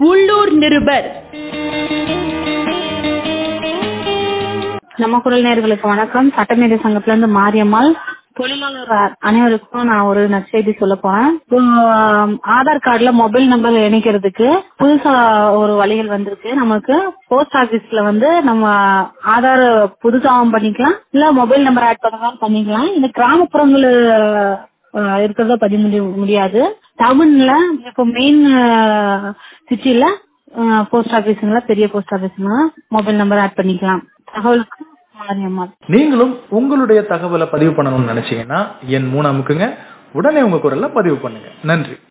உள்ளூர் நிருபர் நம்ம குரல் நேர்களுக்கு வணக்கம் சட்டமேதை சங்கத்துல இருந்து மாரியம்மாள் தொழிலாளர் அ- அனைவருக்கும் நான் ஒரு நற்செய்தி சொல்ல போறேன் இப்போ, ஆம், ஆதார் கார்டுல மொபைல் நம்பர் இணைக்கிறதுக்கு புதுசா ஒரு வழிகள் வந்திருக்கு நமக்கு போஸ்ட் ஆபீஸ்ல வந்து நம்ம ஆதார் புதுசாவும் பண்ணிக்கலாம் இல்ல மொபைல் நம்பர் ஆட் பண்ணலாம் பண்ணிக்கலாம் இந்த கிராமப்புறங்கள் அஹ், இருக்கிறத பதிவு முடிய- முடியாது டவுன்ல இப்போ மெயின் சிட்டில போஸ்ட் ஆபீஸ்ல பெரிய போஸ்ட் ஆபீஸ்ல மொபைல் நம்பர் ஆட் பண்ணிக்கலாம் தகவலுக்கு மாரியம்மாள் நீங்களும் உங்களுடைய தகவலை பதிவு பண்ணணும்னு நினைச்சீங்கன்னா என் மூணாமுக்குங்க உடனே உங்க குரல்ல பதிவு பண்ணுங்க நன்றி